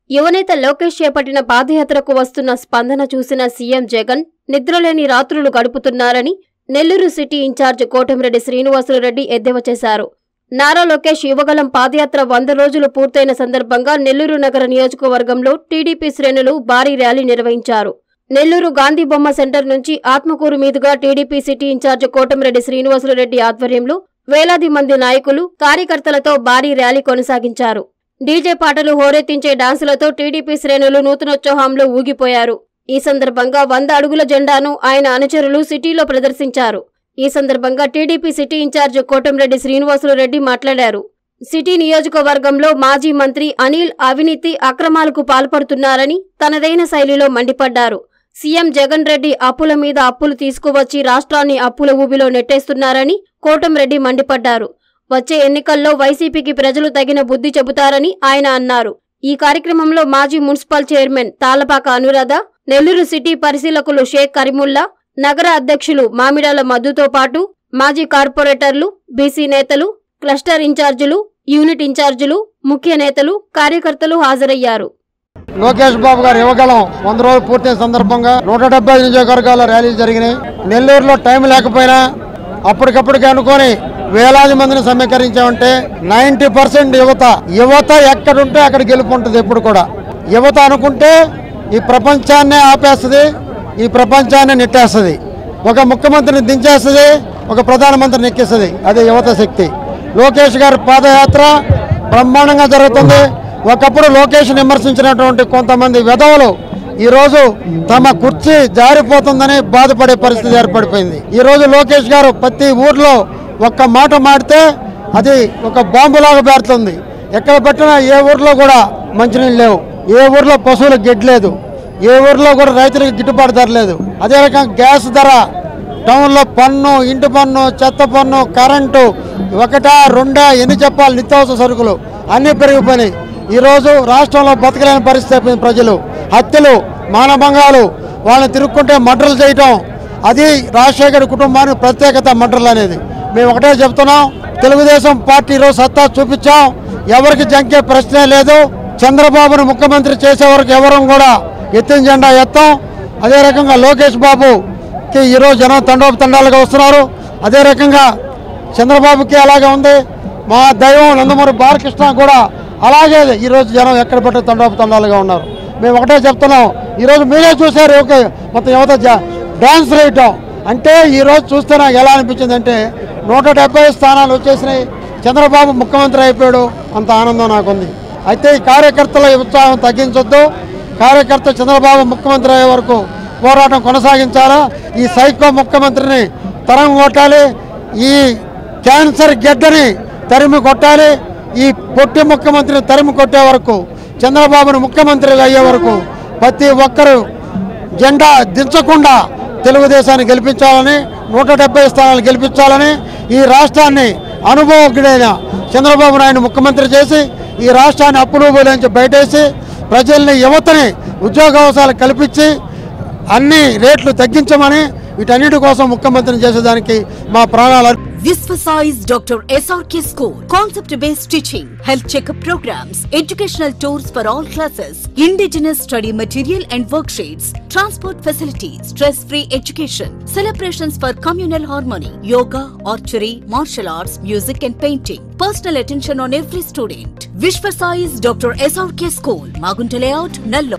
యువనేత లోకేష్ చేపట్టిన పాదయాత్రకు వస్తున్న స్పందన చూసిన సీఎం జగన్ నిద్రలేని రాత్రులు గడుపుతున్నారని నెల్లూరు సిటీ ఇన్ఛార్జ్ కోటమిరెడ్డి శ్రీనివాసులరెడ్డి ఎద్దేవా చేశారు నారా లోకేష్ యువగలం పాదయాత్ర వంద రోజులు పూర్తయిన సందర్భంగా నెల్లూరు నగర నియోజకవర్గంలో టీడీపీ శ్రేణులు భారీ ర్యాలీ నిర్వహించారు నెల్లూరు గాంధీ బొమ్మ సెంటర్ నుంచి ఆత్మకూరు మీదుగా TDP city incharge Kotamreddy Srinivasula Reddy ఆధ్వర్యంలో వేలాది మంది నాయకులు కార్యకర్తలతో భారీ ర్యాలీ కొనసాగించారు డీజే పాటలు హోరెత్తించే డాన్సులతో టీడీపీ శ్రేణులు నూతనోత్సాహంలో ఊగిపోయారు ఈ సందర్భంగా వంద అడుగుల జెండాను ఆయన అనుచరులు సిటీలో ప్రదర్శించారు ఈ సందర్భంగా TDP city incharge Kotamreddy Srinivasulu Reddy మాట్లాడారు సిటీ నియోజకవర్గంలో మాజీ మంత్రి అనిల్ అవినీతి అక్రమాలకు పాల్పడుతున్నారని తనదైన శైలిలో మండిపడ్డారు సీఎం జగన్ రెడ్డి అప్పుల మీద అప్పులు తీసుకువచ్చి రాష్ట్రాన్ని అప్పుల ఊబిలో నెట్టేస్తున్నారని కోటంరెడ్డి మండిపడ్డారు వచ్చే ఎన్నికల్లో వైసీపీకి ప్రజలు తగిన బుద్ధి చెబుతారని ఆయన అన్నారు ఈ కార్యక్రమంలో మాజీ municipal chairman Tallapaka Anuradha Nellore city పరిశీలకులు షేక్ కరీముల్లా నగర అధ్యక్షులు మామిడాల మధుతో పాటు మాజీ కార్పొరేటర్లు బీసీ నేతలు క్లస్టర్ ఇన్ఛార్జీలు యూనిట్ ఇన్ఛార్జీలు ముఖ్య నేతలు కార్యకర్తలు హాజరయ్యారు లోకేష్ బాబు గారు యువగలం వంద రోజులు పూర్తయిన సందర్భంగా నూట డెబ్బై నియోజకవర్గాల్లో ర్యాలీలు జరిగినాయి నెల్లూరులో టైం లేకపోయినా అప్పటికప్పటికి అనుకొని వేలాది మందిని సమీకరించామంటే నైంటీ పర్సెంట్ యువత యువత ఎక్కడుంటే అక్కడ గెలుపుంటుంది ఎప్పుడు కూడా యువత అనుకుంటే ఈ ప్రపంచాన్నే ఆపేస్తుంది ఈ ప్రపంచాన్ని నెట్టేస్తుంది ఒక ముఖ్యమంత్రిని దించేస్తుంది ఒక ప్రధానమంత్రిని ఎక్కిస్తుంది అదే యువత శక్తి లోకేష్ గారి పాదయాత్ర బ్రహ్మాండంగా జరుగుతుంది ఒకప్పుడు లోకేష్ విమర్శించినటువంటి కొంతమంది విధవలు ఈరోజు తమ కుర్చీ జారిపోతుందని బాధపడే పరిస్థితి ఏర్పడిపోయింది ఈరోజు లోకేష్ గారు ప్రతి ఊర్లో ఒక్క మాట మాడితే అది ఒక బాంబులాగా పేరుతుంది ఎక్కడ పెట్టినా ఏ ఊర్లో కూడా మంచినీళ్ళు లేవు ఏ ఊర్లో పశువులకు గెడ్డి లేదు ఏ ఊర్లో కూడా రైతులకు గిట్టుబాటు ధర లేదు అదే రకంగా గ్యాస్ ధర టౌన్లో పన్ను ఇంటి పన్ను చెత్త పన్ను కరెంటు ఒకటా రెండా ఎన్ని చెప్పాలి నిత్యావసర సరుకులు అన్నీ పెరిగిపోయినాయి ఈరోజు రాష్ట్రంలో బతకలేని పరిస్థితి అయిపోయింది ప్రజలు హత్యలు మానభంగాలు వాళ్ళని తిరుక్కుంటే మర్డర్లు చేయటం అది రాజశేఖర్ కుటుంబానికి ప్రత్యేకత మర్డర్లు అనేది మేము ఒకటే చెప్తున్నాం తెలుగుదేశం పార్టీ ఈరోజు సత్తా చూపించాం ఎవరికి జంకే ప్రశ్నే లేదు చంద్రబాబును ముఖ్యమంత్రి చేసే వరకు ఎవరం కూడా ఎత్తిన జెండా ఎత్తాం అదే రకంగా లోకేష్ బాబుకి ఈరోజు జనం తండోపు తండాలుగా వస్తున్నారు అదే రకంగా చంద్రబాబుకి అలాగే ఉంది మా దైవం నందమూరి బాలకృష్ణ కూడా అలాగే ఈరోజు జనం ఎక్కడ పట్టే తండోపు తండాలుగా ఉన్నారు మేము ఒకటే చెప్తున్నాం ఈరోజు మీరే చూశారు ఓకే మొత్తం యువత జ- డాన్స్ వేయటం అంటే ఈరోజు చూస్తే నాకు ఎలా అనిపించింది అంటే నూట డెబ్బై స్థానాలు వచ్చేసినాయి చంద్రబాబు ముఖ్యమంత్రి అయిపోయాడు అంత ఆనందం నాకుంది అయితే ఈ కార్యకర్తల ఉత్సాహం తగ్గించొద్దు కార్యకర్త చంద్రబాబు ముఖ్యమంత్రి అయ్యే వరకు పోరాటం కొనసాగించాలా ఈ సైకో ముఖ్యమంత్రిని తరం కొట్టాలి ఈ క్యాన్సర్ గెడ్డని తరిమి కొట్టాలి ఈ పొట్టి ముఖ్యమంత్రిని తరిమి కొట్టే వరకు చంద్రబాబును ముఖ్యమంత్రిగా అయ్యే వరకు ప్రతి ఒక్కరూ జెండా దించకుండా తెలుగుదేశాన్ని గెలిపించాలని నూట డెబ్బై స్థానాలు గెలిపించాలని ఈ రాష్ట్రాన్ని అనుభవజ్ఞుడైన చంద్రబాబు నాయుడు ముఖ్యమంత్రి చేసి ఈ రాష్ట్రాన్ని అప్పుడూబులోంచి బయటేసి ప్రజల్ని యువతని ఉద్యోగావకాశాలు కల్పించి అన్ని రేట్లు తగ్గించమని వీటన్నిటి కోసం ముఖ్యమంత్రిని చేసేదానికి మా ప్రాణాలు అర్ప- Visvasize Dr. SRK School. Concept based teaching, health checkup programs, educational tours for all classes, indigenous study material and worksheets, transport facilities, stress free education, celebrations for communal harmony, yoga, archery, martial arts, music and painting. Personal attention on every student. Visvasize Dr. SRK School, Magunta Layout, Nallo.